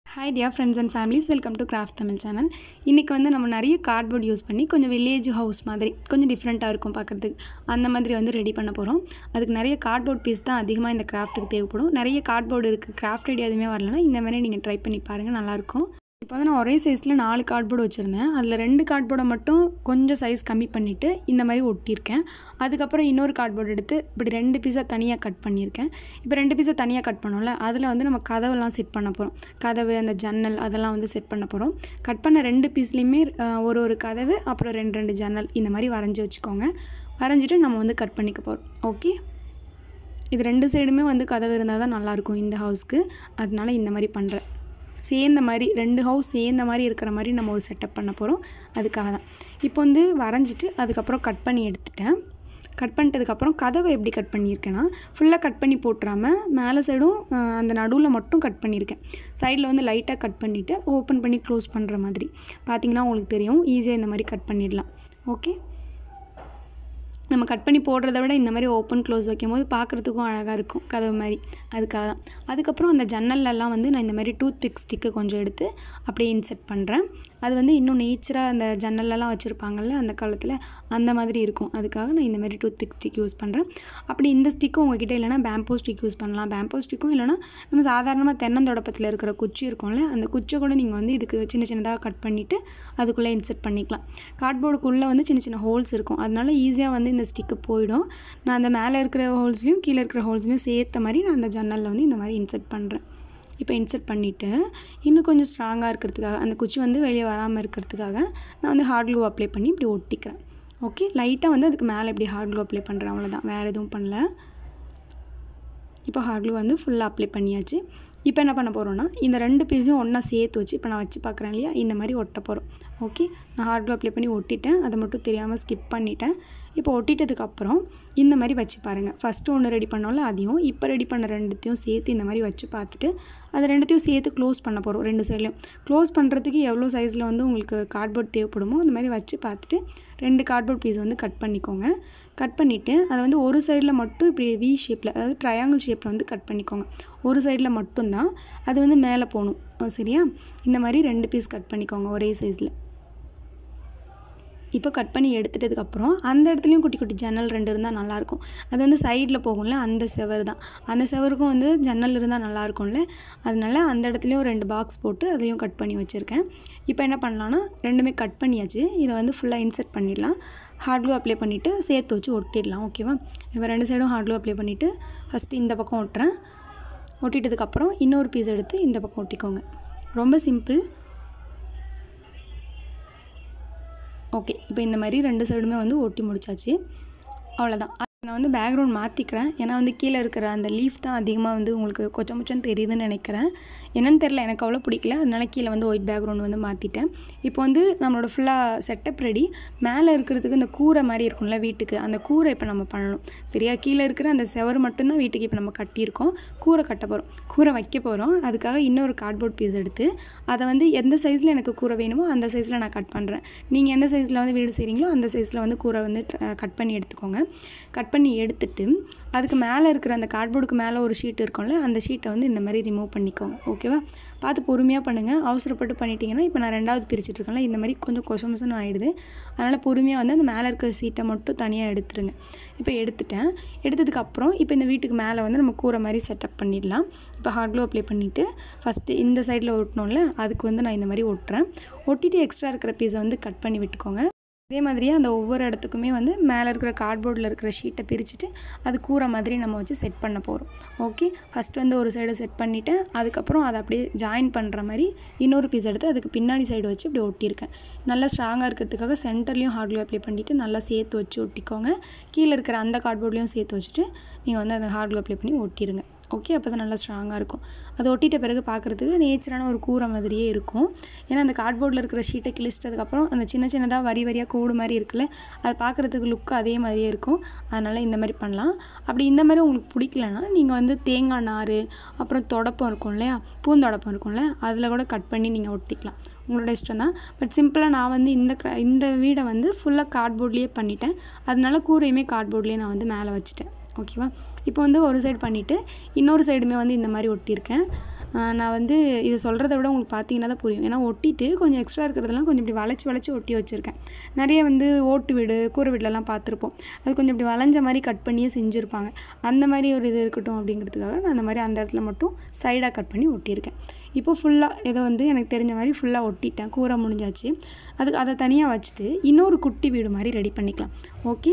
hi dear friends and families welcome to craft Tamil channel இன்றைக்கி வந்து நம்ம நிறைய கார்ட்போர்ட் யூஸ் பண்ணி கொஞ்சம் வில்லேஜ் ஹவுஸ் மாதிரி கொஞ்சம் டிஃப்ரெண்ட்டாக இருக்கும் பார்க்குறதுக்கு அந்த மாதிரி வந்து ரெடி பண்ண போகிறோம் அதுக்கு நிறைய கார்ட்போர்ட் பீஸ் தான் அதிகமாக இந்த கிராஃப்ட்டுக்கு தேவைப்படும் நிறைய கார்ட்போர்டு இருக்குது கிராஃப்ட் ஐடியா எதுவுமே வரலனா இந்த மாதிரி நீங்கள் ட்ரை பண்ணி பாருங்கள் நல்லாயிருக்கும் இப்போ வந்து நான் ஒரே சைஸில் நாலு கார்ட்போர்டு வச்சுருந்தேன் அதில் ரெண்டு கார்ட்போர்டை மட்டும் கொஞ்சம் சைஸ் கம்மி பண்ணிவிட்டு இந்த மாதிரி ஒட்டியிருக்கேன் அதுக்கப்புறம் இன்னொரு கார்ட்போர்டு எடுத்து இப்படி ரெண்டு பீஸாக தனியாக கட் பண்ணியிருக்கேன் இப்போ ரெண்டு பீஸை தனியாக கட் பண்ணோம்ல அதில் வந்து நம்ம கதவெல்லாம் செட் பண்ண போகிறோம் கதவு அந்த ஜன்னல் அதெல்லாம் வந்து செட் பண்ண போகிறோம் கட் பண்ண ரெண்டு பீஸ்லேயுமே ஒரு ஒரு கதவு அப்புறம் ரெண்டு ரெண்டு ஜன்னல் இந்த மாதிரி வரைஞ்சி வச்சுக்கோங்க வரைஞ்சிட்டு நம்ம வந்து கட் பண்ணிக்க போகிறோம் ஓகே இது ரெண்டு சைடுமே வந்து கதவு இருந்தால் தான் நல்லாயிருக்கும் இந்த ஹவுஸ்க்கு அதனால இந்த மாதிரி பண்ணுறேன் சேர்ந்த மாதிரி ரெண்டு ஹவுஸ் சேர்ந்த மாதிரி இருக்கிற மாதிரி நம்ம ஒரு செட்டப் பண்ண போகிறோம் அதுக்காக தான் இப்போ வந்து வரைஞ்சிட்டு அதுக்கப்புறம் கட் பண்ணி எடுத்துட்டேன் கட் பண்ணிட்டதுக்கப்புறம் கதவை எப்படி கட் பண்ணியிருக்கேன்னா ஃபுல்லாக கட் பண்ணி போட்டுறாமல் மேலே சைடும் அந்த நடுவில் மட்டும் கட் பண்ணியிருக்கேன் சைடில் வந்து லைட்டாக கட் பண்ணிவிட்டு ஓப்பன் பண்ணி க்ளோஸ் பண்ணுற மாதிரி பார்த்திங்கன்னா உங்களுக்கு தெரியும் ஈஸியாக இந்த மாதிரி கட் பண்ணிடலாம் ஓகே நம்ம கட் பண்ணி போடுறத விட இந்த மாதிரி ஓப்பன் க்ளோஸ் வைக்கும் போது பார்க்குறதுக்கும் அழகாக இருக்கும் கதவு மாதிரி அதுக்காக தான் அதுக்கப்புறம் அந்த ஜன்னல்லலாம் வந்து நான் இந்த மாதிரி டூத் பிக் ஸ்டிக்கு கொஞ்சம் எடுத்து அப்படியே இன்செர்ட் பண்ணுறேன் அது வந்து இன்னும் நேச்சராக அந்த ஜன்னல்லலாம் வச்சுருப்பாங்கல்ல அந்த காலத்தில் அந்த மாதிரி இருக்கும் அதுக்காக நான் இந்த மாதிரி டூத் பிக் ஸ்டிக் யூஸ் பண்ணுறேன் அப்படி இந்த ஸ்டிக்கும் உங்ககிட்ட இல்லைனா பேம்போ ஸ்டிக் யூஸ் பண்ணலாம் பேம்போ ஸ்டிக்கும் இல்லைனா நம்ம சாதாரணமாக தென்னந்தொடப்பத்தில் இருக்கிற குச்சி இருக்கும்ல அந்த குச்சை கூட நீங்கள் வந்து இதுக்கு சின்ன சின்னதாக கட் பண்ணிவிட்டு அதுக்குள்ளே இன்செர்ட் பண்ணிக்கலாம் கார்ட்போர்டுக்குள்ளே வந்து சின்ன சின்ன ஹோல்ஸ் இருக்கும் அதனால ஈஸியாக வந்து இந்த ஸ்டிக்கு போயிடும் நான் அந்த மேலே இருக்கிற ஹோல்ஸ்லையும் கீழே இருக்கிற ஹோல்ஸ்லையும் சேர்த்த மாதிரி நான் அந்த ஜன்னலில் வந்து இந்த மாதிரி இன்செர்ட் பண்ணுறேன் இப்போ இன்செர்ட் பண்ணிவிட்டு இன்னும் கொஞ்சம் ஸ்ட்ராங்காக இருக்கிறதுக்காக அந்த குச்சி வந்து வெளியே வராமல் இருக்கிறதுக்காக நான் வந்து ஹார்ட் க்ளூ அப்ளை பண்ணி இப்படி ஒட்டிக்கிறேன் ஓகே லைட்டாக வந்து அதுக்கு மேலே இப்படி ஹார்ட் க்ளூ அப்ளை பண்ணுறேன் அவ்வளோதான் வேறு எதுவும் பண்ணல இப்போ ஹார்ட் க்ளூ வந்து ஃபுல்லாக அப்ளை பண்ணியாச்சு இப்போ என்ன பண்ண போகிறோன்னா இந்த ரெண்டு பீஸையும் ஒன்றா சேர்த்து வச்சு இப்போ நான் வச்சு பார்க்குறேன் இல்லையா இந்த மாதிரி ஒட்ட போகிறோம் ஓகே நான் ஹார்ட் க்ளூ அப்ளை பண்ணி ஒட்டிட்டேன் அதை மட்டும் தெரியாமல் ஸ்கிப் பண்ணிட்டேன் இப்போ ஒட்டிட்டதுக்கப்புறம் இந்த மாதிரி வச்சு பாருங்கள் ஃபஸ்ட்டு ஒன்று ரெடி பண்ணோம்ல அதையும் இப்போ ரெடி பண்ண ரெண்டுத்தையும் சேர்த்து இந்த மாதிரி வச்சு பார்த்துட்டு அது ரெண்டுத்தையும் சேர்த்து க்ளோஸ் பண்ண போகிறோம் ரெண்டு சைட்லையும் க்ளோஸ் பண்ணுறதுக்கு எவ்வளோ சைஸில் வந்து உங்களுக்கு கார்ட்போர்ட் தேவைப்படுமோ அந்த மாதிரி வச்சு பார்த்துட்டு ரெண்டு கார்ட்போர்ட் பீஸ் வந்து கட் பண்ணிக்கோங்க கட் பண்ணிவிட்டு அதை வந்து ஒரு சைடில் மட்டும் இப்படி வி ஷேப்பில் அதாவது ட்ரையாங்கிள் ஷேப்பில் வந்து கட் பண்ணிக்கோங்க ஒரு சைடில் மட்டும்தான் அது வந்து மேலே போகணும் சரியா இந்த மாதிரி ரெண்டு பீஸ் கட் பண்ணிக்கோங்க ஒரே சைஸில் இப்போ கட் பண்ணி எடுத்துட்டதுக்கப்புறம் அந்த இடத்துலையும் குட்டி குட்டி ஜன்னல் ரெண்டு இருந்தால் நல்லாயிருக்கும் அது வந்து சைடில் போகும்ல அந்த செவர் தான் அந்த செவருக்கும் வந்து ஜன்னல் இருந்தால் நல்லாயிருக்கும்ல அதனால அந்த இடத்துலையும் ரெண்டு பாக்ஸ் போட்டு அதையும் கட் பண்ணி வச்சுருக்கேன் இப்போ என்ன பண்ணலான்னா ரெண்டுமே கட் பண்ணியாச்சு இதை வந்து ஃபுல்லாக இன்செர்ட் பண்ணிடலாம் ஹார்ட் க்ளூ அப்ளை பண்ணிவிட்டு சேர்த்து வச்சு ஒட்டிடலாம் ஓகேவா இப்போ ரெண்டு சைடும் ஹார்ட் க்ளூ அப்ளை பண்ணிவிட்டு ஃபஸ்ட்டு இந்த பக்கம் ஒட்டுறேன் ஒட்டிட்டதுக்கப்புறம் இன்னொரு பீஸ் எடுத்து இந்த பக்கம் ஒட்டிக்கோங்க ரொம்ப சிம்பிள் ஓகே இப்போ இந்த மாதிரி ரெண்டு சைடுமே வந்து ஒட்டி முடிச்சாச்சு அவ்வளோதான் நான் வந்து பேக்ரவுண்ட் மாற்றிக்கிறேன் ஏன்னா வந்து கீழே இருக்கிற அந்த லீஃப் தான் அதிகமாக வந்து உங்களுக்கு கொச்ச முச்சம் தெரியுதுன்னு நினைக்கிறேன் என்னென்னு தெரில எனக்கு அவ்வளோ பிடிக்கல அதனால கீழே வந்து ஒயிட் பேக்ரவுண்ட் வந்து மாற்றிட்டேன் இப்போ வந்து நம்மளோட ஃபுல்லாக செட்டப் ரெடி மேலே இருக்கிறதுக்கு இந்த கூரை மாதிரி இருக்கும்ல வீட்டுக்கு அந்த கூரை இப்போ நம்ம பண்ணணும் சரியா கீழே இருக்கிற அந்த செவர் மட்டும்தான் வீட்டுக்கு இப்போ நம்ம கட்டியிருக்கோம் கூரை கட்ட போகிறோம் கூரை வைக்க போகிறோம் அதுக்காக இன்னொரு கார்ட்போர்ட் பீஸ் எடுத்து அதை வந்து எந்த சைஸில் எனக்கு கூரை வேணுமோ அந்த சைஸில் நான் கட் பண்ணுறேன் நீங்கள் எந்த சைஸில் வந்து வீடு செய்கிறீங்களோ அந்த சைஸில் வந்து கூரை வந்து கட் பண்ணி எடுத்துக்கோங்க கட் பண்ணி எடுத்துட்டு அதுக்கு மேலே இருக்கிற அந்த கார்ட்போர்டுக்கு மேலே ஒரு ஷீட் இருக்கும்ல அந்த ஷீட்டை வந்து இந்த மாதிரி ரிமூவ் பண்ணிக்கோங்க ஓகேவா பார்த்து பொறுமையாக பண்ணுங்கள் அவசரப்பட்டு பண்ணிட்டீங்கன்னா இப்போ நான் ரெண்டாவது பிரிச்சுட்டு இருக்கேன்ல இந்த மாதிரி கொஞ்சம் கொசமசன்னு ஆகிடுது அதனால் பொறுமையாக வந்து அந்த மேலே இருக்கிற சீட்டை மட்டும் தனியாக எடுத்துருங்க இப்போ எடுத்துட்டேன் எடுத்ததுக்கப்புறம் இப்போ இந்த வீட்டுக்கு மேலே வந்து நம்ம கூரை மாதிரி செட்டப் பண்ணிடலாம் இப்போ ஹார்ட் க்ளூ அப்ளை பண்ணிவிட்டு ஃபஸ்ட்டு இந்த சைடில் ஒட்டணும்ல அதுக்கு வந்து நான் இந்த மாதிரி ஒட்டுறேன் ஒட்டிட்டு எக்ஸ்ட்ரா இருக்கிற பீஸை வந்து கட் பண்ணி விட்டுக்கோங்க இதே மாதிரியே அந்த ஒவ்வொரு இடத்துக்குமே வந்து மேலே இருக்கிற கார்ட்போர்டில் இருக்கிற ஷீட்டை பிரிச்சுட்டு அது கூரை மாதிரி நம்ம வச்சு செட் பண்ண போகிறோம் ஓகே ஃபஸ்ட் வந்து ஒரு சைடு செட் பண்ணிவிட்டேன் அதுக்கப்புறம் அதை அப்படியே ஜாயின் பண்ணுற மாதிரி இன்னொரு பீஸ் எடுத்து அதுக்கு பின்னாடி சைடு வச்சு இப்படி ஒட்டியிருக்கேன் நல்லா ஸ்ட்ராங்காக இருக்கிறதுக்காக சென்டர்லேயும் ஹார்ட் க்ளூ அப்ளை பண்ணிவிட்டு நல்லா சேர்த்து வச்சு ஒட்டிக்கோங்க கீழே இருக்கிற அந்த கார்ட்போர்ட்லேயும் சேர்த்து வச்சுட்டு நீங்கள் வந்து அந்த ஹார்ட் க்ளூ அப்ளை பண்ணி ஒட்டிடுங்க ஓகே அப்போ தான் நல்லா ஸ்ட்ராங்காக இருக்கும் அது ஒட்டிட்ட பிறகு பார்க்குறதுக்கு நேச்சரான ஒரு கூரை மாதிரியே இருக்கும் ஏன்னா அந்த கார்ட்போர்டில் இருக்கிற ஷீட்டை கிழிச்சிட்டதுக்கப்புறம் அந்த சின்ன சின்னதாக வரி வரியாக கூடு மாதிரி இருக்குல்ல அது பார்க்குறதுக்கு லுக்கு அதே மாதிரியே இருக்கும் அதனால் இந்த மாதிரி பண்ணலாம் அப்படி இந்த மாதிரி உங்களுக்கு பிடிக்கலன்னா நீங்கள் வந்து தேங்காய் நார் அப்புறம் தொடப்பம் இருக்கும் இல்லையா பூந்தொடப்பம் இருக்கும்ல அதில் கூட கட் பண்ணி நீங்கள் ஒட்டிக்கலாம் உங்களோட இஷ்டம் தான் பட் சிம்பிளாக நான் வந்து இந்த க்ர இந்த வீடை வந்து ஃபுல்லாக கார்ட்போர்ட்லேயே பண்ணிட்டேன் அதனால கூரையுமே கார்ட்போர்ட்லேயே நான் வந்து மேலே வச்சுட்டேன் ஓகேவா இப்போ வந்து ஒரு சைடு பண்ணிவிட்டு இன்னொரு சைடுமே வந்து இந்த மாதிரி ஒட்டியிருக்கேன் ஆஹ் நான் வந்து இது சொல்கிறத விட உங்களுக்கு பார்த்தீங்கன்னா தான் புரியும் ஏன்னா ஒட்டிட்டு கொஞ்சம் எக்ஸ்ட்ரா இருக்கிறதெல்லாம் கொஞ்சம் இப்படி வளைச்சி வளைச்சி ஒட்டி வச்சுருக்கேன் நிறைய வந்து ஓட்டு வீடு கூரை வீட்டிலலாம் பார்த்துருப்போம் அது கொஞ்சம் இப்படி வளைஞ்ச மாதிரி கட் பண்ணியே செஞ்சுருப்பாங்க அந்த மாதிரி ஒரு இது இருக்கட்டும் அப்படிங்கிறதுக்காக நான் அந்த மாதிரி அந்த இடத்துல மட்டும் சைடாக கட் பண்ணி ஒட்டியிருக்கேன் இப்போ ஃபுல்லாக இதை வந்து எனக்கு தெரிஞ்ச மாதிரி ஃபுல்லாக ஒட்டிட்டேன் கூரை முடிஞ்சாச்சு அதுக்கு அதை தனியாக வச்சுட்டு இன்னொரு குட்டி வீடு மாதிரி ரெடி பண்ணிக்கலாம் ஓகே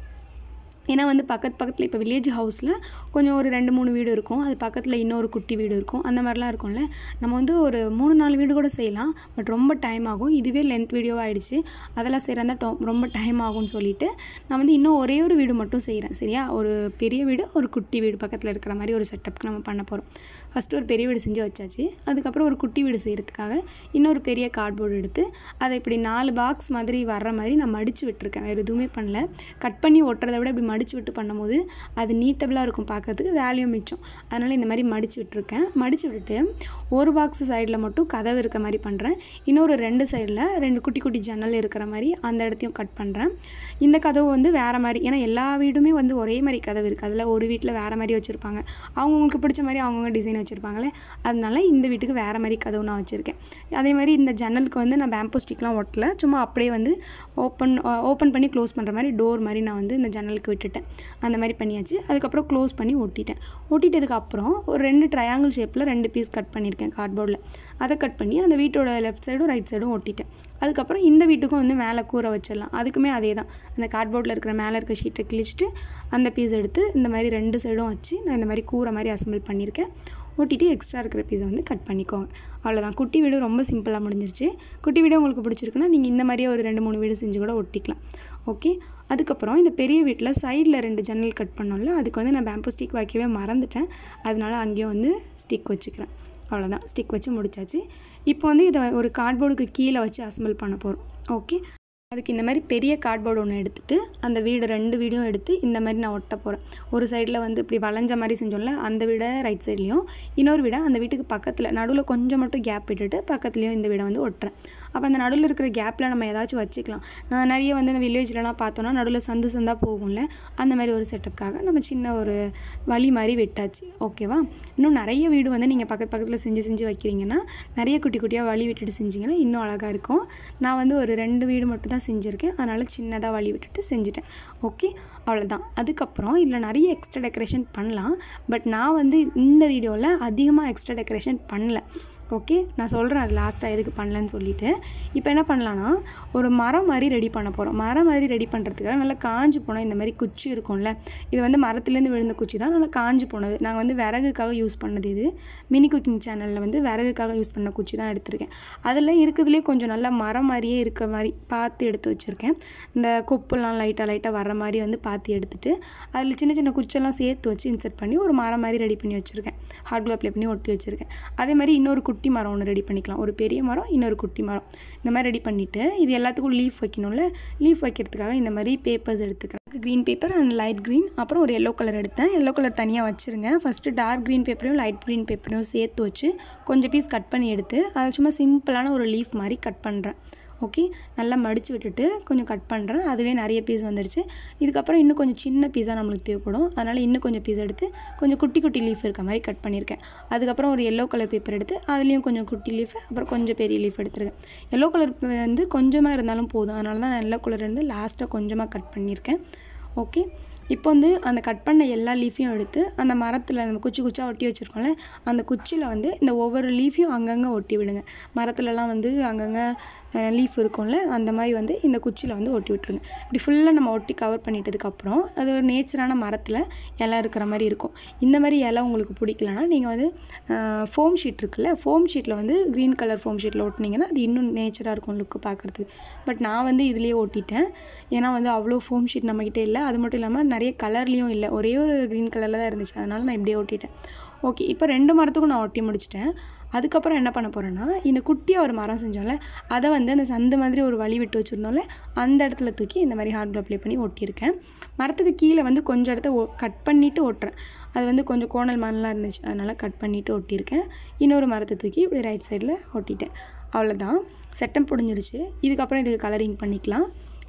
ஏன்னா வந்து பக்கத்து பக்கத்தில் இப்போ வில்லேஜ் ஹவுஸில் கொஞ்சம் ஒரு ரெண்டு மூணு வீடு இருக்கும் அது பக்கத்தில் இன்னொரு குட்டி வீடு இருக்கும் அந்த மாதிரிலாம் இருக்கும்ல நம்ம வந்து ஒரு மூணு நாலு வீடு கூட செய்யலாம் பட் ரொம்ப டைம் ஆகும் இதுவே லென்த் வீடியோ ஆகிடுச்சு அதெல்லாம் செய்கிறதா டோ ரொம்ப டைம் ஆகும்னு சொல்லிட்டு நான் வந்து இன்னும் ஒரே ஒரு வீடு மட்டும் செய்கிறேன் சரியா ஒரு பெரிய வீடு ஒரு குட்டி வீடு பக்கத்தில் இருக்கிற மாதிரி ஒரு செட்டப்க்கு நம்ம பண்ண போகிறோம் ஃபஸ்ட்டு ஒரு பெரிய வீடு செஞ்சு வச்சாச்சு அதுக்கப்புறம் ஒரு குட்டி வீடு செய்கிறதுக்காக இன்னொரு பெரிய கார்ட்போர்டு எடுத்து அதை இப்படி நாலு பாக்ஸ் மாதிரி வர்ற மாதிரி நான் மடித்து விட்டுருக்கேன் வேறு எதுவுமே பண்ணல கட் பண்ணி ஒட்டுறதை விட இப்படி மடித்து விட்டு பண்ணும்போது அது நீட்டபிளாக இருக்கும் பார்க்கறதுக்கு வேல்யூ மிச்சம் அதனால் இந்த மாதிரி மடித்து விட்டுருக்கேன் மடித்து விட்டுட்டு ஒரு பாக்ஸ் சைடில் மட்டும் கதவு இருக்க மாதிரி பண்ணுறேன் இன்னொரு ரெண்டு சைடில் ரெண்டு குட்டி குட்டி ஜன்னல் இருக்கிற மாதிரி அந்த இடத்தையும் கட் பண்ணுறேன் இந்த கதவு வந்து வேறு மாதிரி ஏன்னா எல்லா வீடுமே வந்து ஒரே மாதிரி கதவு இருக்குது அதில் ஒரு வீட்டில் வேறு மாதிரி வச்சுருப்பாங்க அவங்கவுங்களுக்கு பிடிச்ச மாதிரி அவங்கவுங்க டிசைன் வச்சுருப்பாங்களே அதனால இந்த வீட்டுக்கு வேறு மாதிரி கதவு நான் வச்சுருக்கேன் அதே மாதிரி இந்த ஜன்னலுக்கு வந்து நான் பேம்போ ஸ்டிக்லாம் ஒட்டல சும்மா அப்படியே வந்து ஓப்பன் ஓப்பன் பண்ணி க்ளோஸ் பண்ணுற மாதிரி டோர் மாதிரி நான் வந்து இந்த ஜன்னலுக்கு விட்டுட்டேன் அந்த மாதிரி பண்ணியாச்சு அதுக்கப்புறம் க்ளோஸ் பண்ணி ஒட்டிட்டேன் ஒட்டிட்டதுக்கு அப்புறம் ஒரு ரெண்டு ட்ரையாங்கிள் ஷேப்பில் ரெண்டு பீஸ் கட் பண்ணியிருக்கேன் கார்ட்போர்டில் அதை கட் பண்ணி அந்த வீட்டோட லெஃப்ட் சைடும் ரைட் சைடும் ஒட்டிட்டேன் அதுக்கப்புறம் இந்த வீட்டுக்கும் வந்து மேலே கூரை வச்சிடலாம் அதுக்குமே அதே தான் அந்த கார்ட்போர்டில் இருக்கிற மேலே இருக்க ஷீட்டை கிழிச்சிட்டு அந்த பீஸ் எடுத்து இந்த மாதிரி ரெண்டு சைடும் வச்சு நான் இந்த மாதிரி கூரை மாதிரி அசம்பிள் பண்ணியிருக்கேன் ஒட்டிட்டு எக்ஸ்ட்ரா இருக்கிற பீஸை வந்து கட் பண்ணிக்கோங்க அவ்வளோதான் குட்டி வீடு ரொம்ப சிம்பிளாக முடிஞ்சிருச்சு குட்டி வீடு உங்களுக்கு பிடிச்சிருக்குன்னா நீங்கள் இந்த மாதிரியே ஒரு ரெண்டு மூணு வீடு செஞ்சு கூட ஒட்டிக்கலாம் ஓகே அதுக்கப்புறம் இந்த பெரிய வீட்டில் சைடில் ரெண்டு ஜன்னல் கட் பண்ணோம்ல அதுக்கு வந்து நான் பேம்போ ஸ்டிக் வைக்கவே மறந்துட்டேன் அதனால அங்கேயும் வந்து ஸ்டிக் வச்சுக்கிறேன் அவ்வளோதான் ஸ்டிக் வச்சு முடிச்சாச்சு இப்போ வந்து இதை ஒரு கார்ட்போர்டுக்கு கீழே வச்சு அசம்பிள் பண்ண போகிறோம் ஓகே அதுக்கு இந்த மாதிரி பெரிய கார்ட்போர்டு ஒன்று எடுத்துட்டு அந்த வீடு ரெண்டு வீடியும் எடுத்து இந்த மாதிரி நான் ஒட்ட போகிறேன் ஒரு சைடில் வந்து இப்படி வளைஞ்ச மாதிரி செஞ்சோம்ல அந்த வீடை ரைட் சைட்லேயும் இன்னொரு வீடை அந்த வீட்டுக்கு பக்கத்தில் நடுவில் கொஞ்சம் மட்டும் கேப் விட்டுட்டு பக்கத்துலேயும் இந்த வீடை வந்து ஒட்டுறேன் அப்போ அந்த நடுவில் இருக்கிற கேப்பில் நம்ம ஏதாச்சும் வச்சுக்கலாம் நான் நிறைய வந்து இந்த வில்லேஜ்லலாம் பார்த்தோன்னா நடுவில் சந்து சந்தாக போகும்ல அந்த மாதிரி ஒரு செட்டப்புக்காக நம்ம சின்ன ஒரு வழி மாதிரி விட்டாச்சு ஓகேவா இன்னும் நிறைய வீடு வந்து நீங்கள் பக்கத்து பக்கத்தில் செஞ்சு செஞ்சு வைக்கிறீங்கன்னா நிறைய குட்டி குட்டியாக வழி விட்டுட்டு செஞ்சிங்கன்னா இன்னும் அழகாக இருக்கும் நான் வந்து ஒரு ரெண்டு வீடு மட்டும் தான் செஞ்சுருக்கேன் அதனால் சின்னதாக வழி விட்டுட்டு செஞ்சுட்டேன் ஓகே அவ்வளோதான் அதுக்கப்புறம் இதில் நிறைய எக்ஸ்ட்ரா டெக்கரேஷன் பண்ணலாம் பட் நான் வந்து இந்த வீடியோவில் அதிகமாக எக்ஸ்ட்ரா டெக்கரேஷன் பண்ணல ஓகே நான் சொல்கிறேன் அது லாஸ்ட்டாக எதுக்கு பண்ணலன்னு சொல்லிட்டு இப்போ என்ன பண்ணலான்னா ஒரு மரம் மாதிரி ரெடி பண்ண போகிறோம் மரம் மாதிரி ரெடி பண்ணுறதுக்காக நல்லா காஞ்சு போன இந்த மாதிரி குச்சி இருக்கும்ல இது வந்து மரத்துலேருந்து விழுந்த குச்சி தான் நல்லா காஞ்சு போனது நாங்கள் வந்து விறகுக்காக யூஸ் பண்ணது இது மினி குக்கிங் சேனலில் வந்து விறகுக்காக யூஸ் பண்ண குச்சி தான் எடுத்திருக்கேன் அதில் இருக்கிறதுலே கொஞ்சம் நல்லா மரம் மாதிரியே இருக்கிற மாதிரி பார்த்து எடுத்து வச்சுருக்கேன் இந்த கொப்புலாம் லைட்டாக லைட்டாக வர்ற மாதிரி வந்து பார்த்து எடுத்துட்டு அதில் சின்ன சின்ன குச்செல்லாம் சேர்த்து வச்சு இன்செர்ட் பண்ணி ஒரு மரம் மாதிரி ரெடி பண்ணி வச்சுருக்கேன் ஹார்ட் க்ளோ அப்ளை பண்ணி ஒட்டி வச்சுருக்கேன் அதே மாதிரி இன்னொரு குட்டி மரம் ஒன்று ரெடி பண்ணிக்கலாம் ஒரு பெரிய மரம் இன்னொரு குட்டி மரம் இந்த மாதிரி ரெடி பண்ணிவிட்டு இது எல்லாத்துக்கும் லீஃப் வைக்கணும்ல லீஃப் வைக்கிறதுக்காக இந்த மாதிரி பேப்பர்ஸ் எடுத்துக்கிறேன் green paper and light green அப்புறம் ஒரு எல்லோ கலர் எடுத்தேன் எல்லோ கலர் தனியாக வச்சுருங்க ஃபஸ்ட்டு டார்க் க்ரீன் பேப்பரையும் லைட் க்ரீன் பேப்பரையும் சேர்த்து வச்சு கொஞ்சம் பீஸ் கட் பண்ணி எடுத்து அதை சும்மா சிம்பிளான ஒரு லீஃப் மாதிரி கட் பண்ணுறேன் ஓகே நல்லா மடித்து விட்டுட்டு கொஞ்சம் கட் பண்ணுறேன் அதுவே நிறைய பீஸ் வந்துடுச்சு இதுக்கப்புறம் இன்னும் கொஞ்சம் சின்ன பீஸாக நம்மளுக்கு தேவைப்படும் அதனால் இன்னும் கொஞ்சம் பீஸ் எடுத்து கொஞ்சம் குட்டி குட்டி லீஃப் இருக்க மாதிரி கட் பண்ணியிருக்கேன் அதுக்கப்புறம் ஒரு எல்லோ கலர் பேப்பர் எடுத்து அதுலேயும் கொஞ்சம் குட்டி லீஃப் அப்புறம் கொஞ்சம் பெரிய லீஃப் எடுத்துருக்கேன் எல்லோ கலர் வந்து கொஞ்சமாக இருந்தாலும் போதும் அதனால தான் நான் எல்லோ கலர் இருந்து லாஸ்ட்டாக கொஞ்சமாக கட் பண்ணியிருக்கேன் ஓகே இப்போ வந்து அந்த கட் பண்ண எல்லா லீஃபையும் எடுத்து அந்த மரத்தில் நம்ம குச்சி குச்சியாக ஒட்டி வச்சுருக்கோம்ல அந்த குச்சியில் வந்து இந்த ஒவ்வொரு லீஃபையும் அங்கங்கே ஒட்டி விடுங்க மரத்துலலாம் வந்து அங்கங்கே லீஃப் இருக்கும்ல அந்த மாதிரி வந்து இந்த குச்சியில் வந்து ஒட்டி விட்டுருங்க இப்படி ஃபுல்லாக நம்ம ஒட்டி கவர் பண்ணிட்டதுக்கப்புறம் அது ஒரு நேச்சரான மரத்தில் இலை இருக்கிற மாதிரி இருக்கும் இந்த மாதிரி இலை உங்களுக்கு பிடிக்கலனா நீங்கள் வந்து ஃபோம் ஷீட் இருக்குல்ல ஃபோம் ஷீட்டில் வந்து க்ரீன் கலர் ஃபோம் ஷீட்டில் ஒட்டினீங்கன்னா அது இன்னும் நேச்சராக இருக்கும் லுக்கு பார்க்குறதுக்கு பட் நான் வந்து இதுலேயே ஒட்டிட்டேன் ஏன்னா வந்து அவ்வளோ ஃபோம் ஷீட் நம்மக்கிட்ட இல்லை அது மட்டும் இல்லாமல் நிறைய கலர்லேயும் இல்லை ஒரே ஒரு க்ரீன் கலரில் தான் இருந்துச்சு அதனால் நான் இப்படியே ஒட்டிட்டேன் ஓகே இப்போ ரெண்டு மரத்துக்கும் நான் ஒட்டி முடிச்சிட்டேன் அதுக்கப்புறம் என்ன பண்ண போகிறேன்னா இந்த குட்டியாக ஒரு மரம் செஞ்சோம்ல அதை வந்து அந்த சந்து மாதிரி ஒரு வழி விட்டு வச்சுருந்தோம்ல அந்த இடத்துல தூக்கி இந்த மாதிரி ஹார்ட் அப்ளை பண்ணி ஒட்டியிருக்கேன் மரத்துக்கு கீழே வந்து கொஞ்சம் இடத்த ஒ கட் பண்ணிவிட்டு ஒட்டுறேன் அது வந்து கொஞ்சம் கோணல் மண்ணெலாம் இருந்துச்சு அதனால் கட் பண்ணிவிட்டு ஒட்டியிருக்கேன் இன்னொரு மரத்தை தூக்கி இப்படி ரைட் சைடில் ஒட்டிட்டேன் அவ்வளோதான் செட்டம் முடிஞ்சிருச்சு இதுக்கப்புறம் இதுக்கு கலரிங் பண்ணிக்கலாம்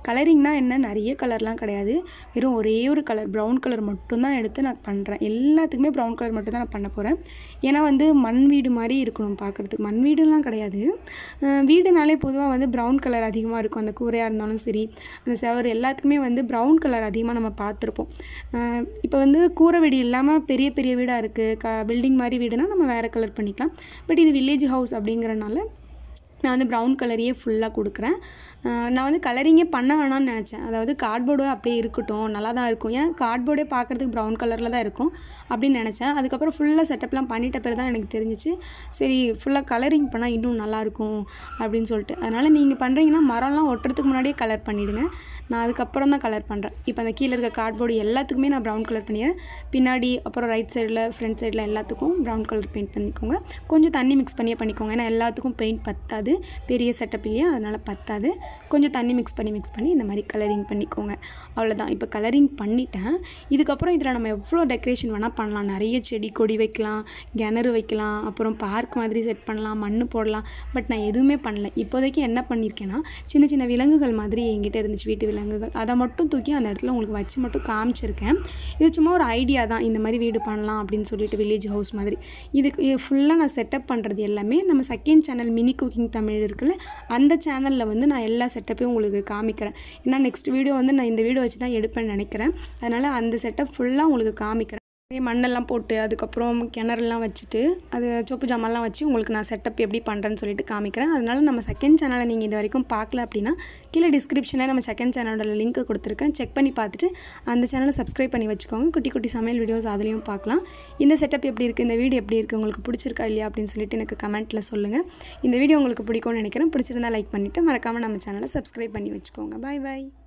கலரிங்னா என்ன நிறைய கலர்லாம் கிடையாது வெறும் ஒரே ஒரு கலர் ப்ரௌன் கலர் மட்டும்தான் எடுத்து நான் பண்ணுறேன் எல்லாத்துக்குமே ப்ரௌன் கலர் மட்டும் தான் நான் பண்ண போகிறேன் ஏன்னா வந்து மண் வீடு மாதிரி இருக்கணும் பார்க்குறதுக்கு மண் வீடுலாம் கிடையாது அஹ் வீடுனாலே பொதுவாக வந்து ப்ரௌன் கலர் அதிகமாக இருக்கும் அந்த கூரையாக இருந்தாலும் சரி அந்த செவர் எல்லாத்துக்குமே வந்து ப்ரௌன் கலர் அதிகமாக நம்ம பார்த்துருப்போம் இப்போ வந்து கூரை வீடு இல்லாமல் பெரிய பெரிய வீடாக இருக்குது க பில்டிங் மாதிரி வீடுனா நம்ம வேறு கலர் பண்ணிக்கலாம் பட் இது வில்லேஜ் ஹவுஸ் அப்படிங்கிறனால நான் வந்து ப்ரௌன் கலரையே ஃபுல்லாக கொடுக்குறேன் அஹ் நான் வந்து கலரிங்கே பண்ண வேணாம்னு நினச்சேன் அதாவது கார்ட்போர்டு அப்படியே இருக்கட்டும் நல்லா தான் இருக்கும் ஏன்னா கார்ட்போர்டே பார்க்குறதுக்கு ப்ரௌன் கலரில் தான் இருக்கும் அப்படின்னு நினச்சேன் அதுக்கப்புறம் ஃபுல்லாக செட்டப்லாம் பண்ணிட்ட பிறகு தான் எனக்கு தெரிஞ்சிச்சு சரி ஃபுல்லாக கலரிங் பண்ணால் இன்னும் நல்லாயிருக்கும் அப்படின்னு சொல்லிட்டு அதனால் நீங்கள் பண்ணுறீங்கன்னா மரம்லாம் ஒட்டுறதுக்கு முன்னாடியே கலர் பண்ணிவிடுங்க நான் அதுக்கப்புறம் தான் கலர் பண்ணுறேன் இப்போ அந்த கீழே இருக்க கார்ட்போர்டு எல்லாத்துக்குமே நான் ப்ரௌன் கலர் பண்ணிடுறேன் பின்னாடி அப்புறம் ரைட் சைடில் ஃப்ரண்ட் சைடில் எல்லாத்துக்கும் ப்ரௌன் கலர் பெயிண்ட் பண்ணிக்கோங்க கொஞ்சம் தண்ணி மிக்ஸ் பண்ணியே பண்ணிக்கோங்க ஏன்னா எல்லாத்துக்கும் பெயிண்ட் பத்தாது பெரிய செட்டப் இல்லையா அதனால் பத்தாது கொஞ்சம் தண்ணி மிக்ஸ் பண்ணி மிக்ஸ் பண்ணி இந்த மாதிரி கலரிங் பண்ணிக்கோங்க அவ்வளோதான் இப்போ கலரிங் பண்ணிட்டேன் இதுக்கப்புறம் இதில் நம்ம எவ்வளோ டெக்கரேஷன் வேணால் பண்ணலாம் நிறைய செடி கொடி வைக்கலாம் கிணறு வைக்கலாம் அப்புறம் பார்க் மாதிரி செட் பண்ணலாம் மண் போடலாம் பட் நான் எதுவுமே பண்ணல இப்போதைக்கு என்ன பண்ணியிருக்கேன்னா சின்ன சின்ன விலங்குகள் மாதிரி என்கிட்ட இருந்துச்சு வீட்டு விலங்குகள் அதை மட்டும் தூக்கி அந்த இடத்துல உங்களுக்கு வச்சு மட்டும் காமிச்சிருக்கேன் இது சும்மா ஒரு ஐடியா தான் இந்த மாதிரி வீடு பண்ணலாம் அப்படின்னு சொல்லிட்டு வில்லேஜ் ஹவுஸ் மாதிரி இதுக்கு ஃபுல்லாக நான் செட்டப் பண்ணுறது எல்லாமே நம்ம second channel mini cooking Tamil இருக்குல்ல அந்த சேனலில் வந்து நான் எல்லா செட்டப்பையும் உங்களுக்கு காமிக்கிறேன் ஏன்னா நெக்ஸ்ட் வீடியோ வந்து நான் இந்த வீடியோ வச்சு தான் எடுப்பேன்னு நினைக்கிறேன் அதனால் அந்த செட்டப் ஃபுல்லாக உங்களுக்கு காமிக்கிறேன் நிறைய மண்ணெல்லாம் போட்டு அதுக்கப்புறம் கிணறுலாம் வச்சுட்டு அது சொப்பு ஜாமான்லாம் வச்சு உங்களுக்கு நான் செட்டப் எப்படி பண்ணுறேன்னு சொல்லிட்டு காமிக்கிறேன் அதனால் நம்ம செகண்ட் சேனலை நீங்கள் இது வரைக்கும் பார்க்கல அப்படின்னா கீழே டிஸ்கிரிப்ஷனில் நம்ம செகண்ட் சேனலோட லிங்க் கொடுத்துருக்கேன் செக் பண்ணி பார்த்துட்டு அந்த சேனலை சப்ஸ்கிரைப் பண்ணி வச்சுக்கோங்க குட்டி குட்டி சமையல் வீடியோஸ் அதுலேயும் பார்க்கலாம் இந்த செட்டப் எப்படி இருக்குது இந்த வீடியோ எப்படி இருக்குது உங்களுக்கு பிடிச்சிருக்கா இல்லையா அப்படின்னு சொல்லிட்டு எனக்கு கமெண்ட்டில் சொல்லுங்கள் இந்த வீடியோ உங்களுக்கு பிடிக்கும்னு நினைக்கிறேன் பிடிச்சிருந்தா லைக் பண்ணிவிட்டு மறக்காமல் நம்ம சேனலை சப்ஸ்கிரைப் பண்ணி வச்சுக்கோங்க பாய் பாய்